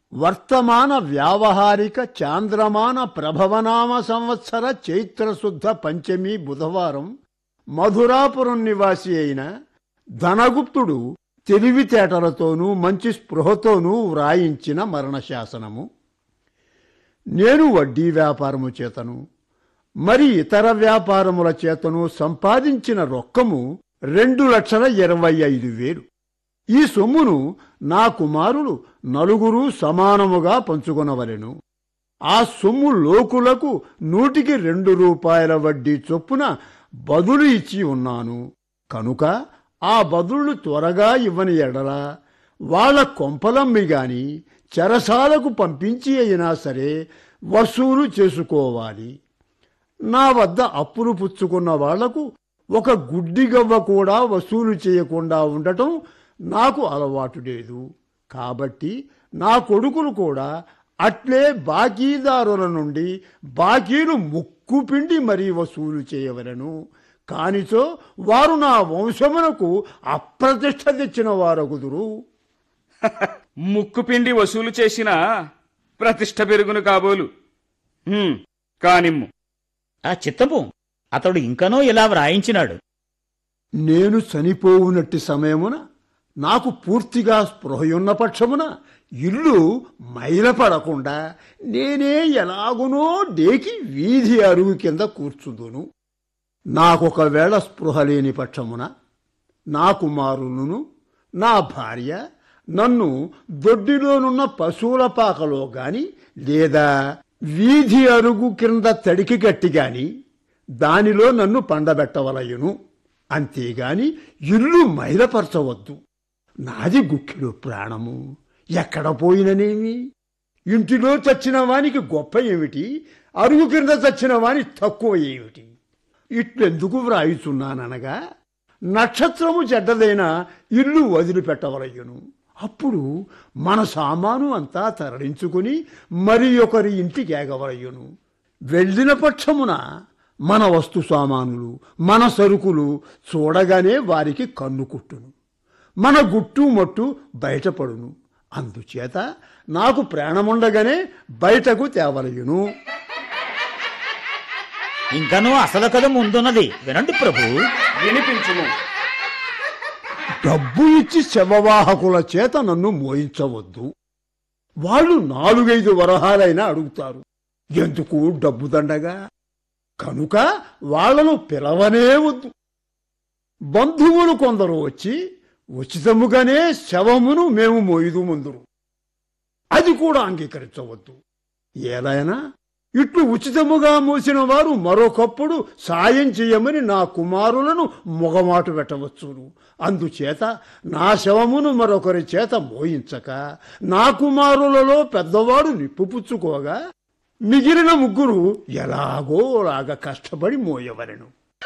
వర్తమాన వ్యావహారిక చాంద్రమాన ప్రభవనామ సంవత్సర చైత్రశుద్ధ పంచమి బుధవారం మధురాపురం నివాసి అయిన ధనగుప్తుడు తెలివితేటలతోనూ మంచి స్పృహతోనూ వ్రాయించిన మరణశాసనము నేను వడ్డీ వ్యాపారము చేతను మరి ఇతర వ్యాపారముల చేతను సంపాదించిన రొక్కము రెండు లక్షల ఇరవై ఐదు వేలు ఈ సొమ్మును నా కుమారులు నలుగురు సమానముగా పంచుకొనవలెను ఆ సొమ్ము లోకులకు నూటికి రెండు రూపాయల వడ్డీ చొప్పున బదులు ఇచ్చి ఉన్నాను కనుక ఆ బదుళ్ళు త్వరగా ఇవ్వని ఎడల వాళ్ళ కొంపలమ్మి గాని చెరసాలకు పంపించి అయినా సరే వసూలు చేసుకోవాలి నా వద్ద అప్పులు పుచ్చుకున్న వాళ్లకు ఒక గుడ్డిగవ్వ కూడా వసూలు చేయకుండా ఉండటం నాకు అలవాటు లేదు కాబట్టి నా కొడుకులు కూడా అట్లే బాకీదారుల నుండి బాకీలు ముక్కుపిండి మరీ వసూలు చేయవలను కానిచో వారు నా వంశమునకు అప్రతిష్ట తెచ్చిన వారగుదురు ముక్కు పిండి వసూలు చేసిన ప్రతిష్ట పెరుగును కాబోలు హ్మ్, కానిమ్ము ఆ చిత్తపు అతడు ఇంకనో ఇలా వ్రాయించినాడు నేను చనిపోవునట్టి సమయమున నాకు పూర్తిగా స్పృహయున్న పక్షమున ఇల్లు మైలపడకుండా నేనే ఎలాగునో డేకి వీధి అరుగు కింద కూర్చుందును నాకొకవేళ స్పృహ లేని పక్షమున నా కుమారులను నా భార్య నన్ను దొడ్డిలోనున్న పశువుల పాకలో గాని లేదా వీధి అరుగు కింద తడికి గట్టి గాని దానిలో నన్ను పండబెట్టవలయును అంతేగాని ఇల్లు మైలపరచవద్దు నాది గుక్కిలో ప్రాణము ఎక్కడ పోయిననేమి ఇంటిలో చచ్చిన వానికి గొప్ప ఏమిటి అరుగు కింద చచ్చిన వాని తక్కువ ఏమిటి ఇట్లెందుకు వ్రాయుచున్నాననగా నక్షత్రము చెడ్డదైన ఇల్లు వదిలిపెట్టవలయ్యును అప్పుడు మన సామాను అంతా తరలించుకుని మరి ఒకరి ఇంటికి ఏగవలయ్యును వెళ్ళిన పక్షమున మన వస్తు సామానులు మన సరుకులు చూడగానే వారికి కన్ను కుట్టును మన గుట్టు మట్టు బయటపడును అందుచేత నాకు ప్రాణముండగానే బయటకు తేవలయును ఇంకనూ అసలు కథ ముందున్నది వినండి ప్రభు వినిపించుము డబ్బు ఇచ్చి శవవాహకుల చేత నన్ను మోయించవద్దు వాళ్ళు నాలుగైదు వరహాలైనా అడుగుతారు ఎందుకు డబ్బు దండగా కనుక వాళ్ళను పిలవనే వద్దు బంధువులు కొందరు వచ్చి ఉచితముగానే శవమును మేము మోయుదు ముందురు అది కూడా అంగీకరించవద్దు ఏలైనా ఇట్లు ఉచితముగా మోసిన వారు మరొకప్పుడు సాయం చేయమని నా కుమారులను మొగమాటు పెట్టవచ్చును అందుచేత నా శవమును మరొకరి చేత మోయించక నా కుమారులలో పెద్దవాడు నిప్పుపుచ్చుకోగా మిగిలిన ముగ్గురు ఎలాగోలాగా కష్టపడి మోయవలెను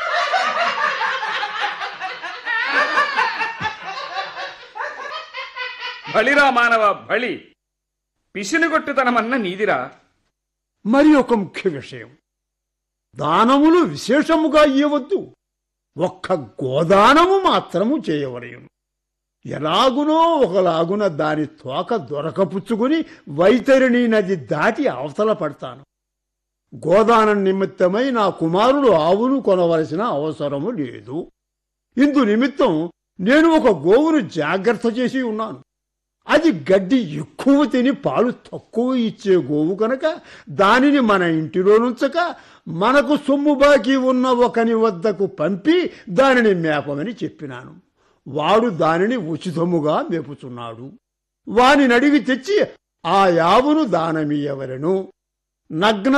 బలిరా మానవ బలి పిసినుగొట్టుతనమన్న నీదిరా మరి ఒక ముఖ్య విషయం దానములు విశేషముగా ఇవ్వవద్దు ఒక్క గోదానము మాత్రము చేయవలయును ఎలాగునో ఒకలాగున దాని తోక దొరకపుచ్చుకుని వైతరిణి నది దాటి అవతల పడతాను గోదానం నిమిత్తమై నా కుమారుడు ఆవును కొనవలసిన అవసరము లేదు ఇందు నిమిత్తం నేను ఒక గోవును జాగ్రత్త చేసి ఉన్నాను అది గడ్డి ఎక్కువ తిని పాలు తక్కువ ఇచ్చే గోవు కనుక దానిని మన ఇంటిలో నుంచక మనకు సొమ్ము బాకీ ఉన్న ఒకని వద్దకు పంపి దానిని మేపమని చెప్పినాను వాడు దానిని ఉచితముగా మేపుచున్నాడు వానిని అడిగి తెచ్చి ఆ యావును దానమీయవలను నగ్న